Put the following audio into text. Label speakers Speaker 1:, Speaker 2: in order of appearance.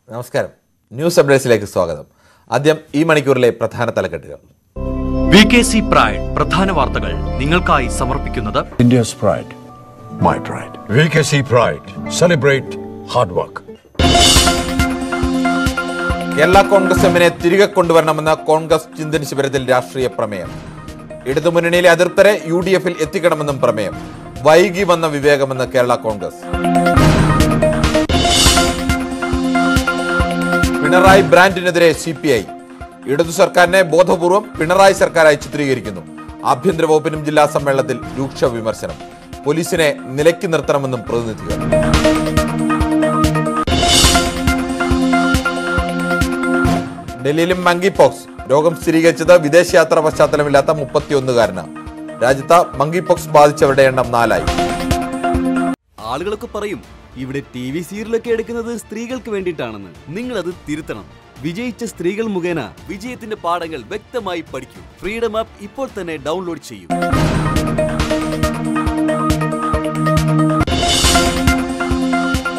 Speaker 1: നമസ്കാരം ന്യൂസ് അപ്ഡേറ്റ്സിലേക്ക് സ്വാഗതം ആദ്യം ഈ മണിക്കൂറിലെ പ്രധാന തലക്കെട്ടുകൾ
Speaker 2: വി കെ സി പ്രൈഡ് പ്രധാന വാർത്തകൾ നിങ്ങൾക്കായി സമർപ്പിക്കുന്നത്
Speaker 3: India's pride, my pride.
Speaker 4: VKC Pride. Celebrate hard work.
Speaker 1: Kerala Congress എമ്മിനെ തിരികെ കൊണ്ടുവരണമെന്ന കോൺഗ്രസ് ചിന്തൻ ശിബിരത്തിൽ രാഷ്ട്രീയ പ്രമേയം ഇടതുമുന്നണിയിലെ അതിർത്തരെ യു ഡി എഫിൽ എത്തിക്കണമെന്നും പ്രമേയം വൈകി വന്ന വിവേകമെന്ന് കേരള കോൺഗ്രസ് പിണറായി ബ്രാൻഡിനെതിരെ സി പി ഐ ഇടതു സർക്കാരിനെ ബോധപൂർവം പിണറായി സർക്കാരായി ചിത്രീകരിക്കുന്നു ആഭ്യന്തര വകുപ്പിനും ജില്ലാ സമ്മേളനത്തിൽ രൂക്ഷ വിമർശനം പോലീസിനെ നിലയ്ക്ക് നിർത്തണമെന്നും പ്രതിനിധികൾ ഡൽഹിയിലും മങ്കി പോക്സ് രോഗം സ്ഥിരീകരിച്ചത് വിദേശയാത്രാ പശ്ചാത്തലമില്ലാത്ത മുപ്പത്തിയൊന്നുകാരനാണ് രാജ്യത്ത് മങ്കി പോക്സ് ബാധിച്ചവരുടെ എണ്ണം നാലായി
Speaker 5: ആളുകളൊക്കെ പറയും ഇവിടെ ടി വി സീരിയലൊക്കെ എടുക്കുന്നത് സ്ത്രീകൾക്ക് വേണ്ടിയിട്ടാണെന്ന് നിങ്ങൾ അത് തിരുത്തണം വിജയിച്ച സ്ത്രീകൾ മുഖേന വിജയത്തിന്റെ പാഠങ്ങൾ വ്യക്തമായി പഠിക്കൂ ഫ്രീഡം ആപ്പ് ഇപ്പോൾ തന്നെ ഡൗൺലോഡ് ചെയ്യൂ